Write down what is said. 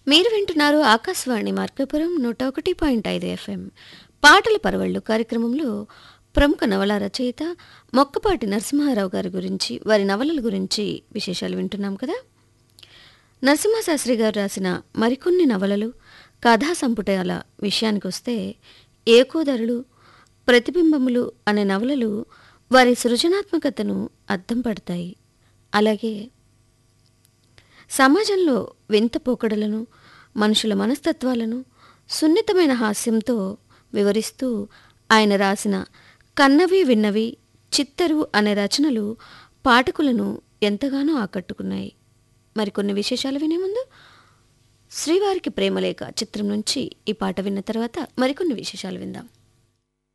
మీరు వింటున్నారు ఆకాశవాణి మార్కాపురం నూట ఒకటి పాయింట్ ఐదు ఎఫ్ఎం పాటల పరవళ్ళు కార్యక్రమంలో ప్రముఖ నవల రచయిత మొక్కపాటి నరసింహారావు గారి గురించి వారి నవలల గురించి విశేషాలు వింటున్నాం కదా నరసింహశాస్త్రి గారు రాసిన మరికొన్ని నవలలు కథా సంపుటాల విషయానికొస్తే ఏకోదరులు ప్రతిబింబములు అనే నవలలు వారి సృజనాత్మకతను అద్దం పడతాయి అలాగే సమాజంలో వింత పోకడలను మనుషుల మనస్తత్వాలను సున్నితమైన హాస్యంతో వివరిస్తూ ఆయన రాసిన కన్నవి విన్నవి చిత్తరు అనే రచనలు పాఠకులను ఎంతగానో ఆకట్టుకున్నాయి మరికొన్ని విశేషాలు వినే ముందు శ్రీవారికి ప్రేమలేఖ చిత్రం నుంచి ఈ పాట విన్న తర్వాత మరికొన్ని విశేషాలు విందాం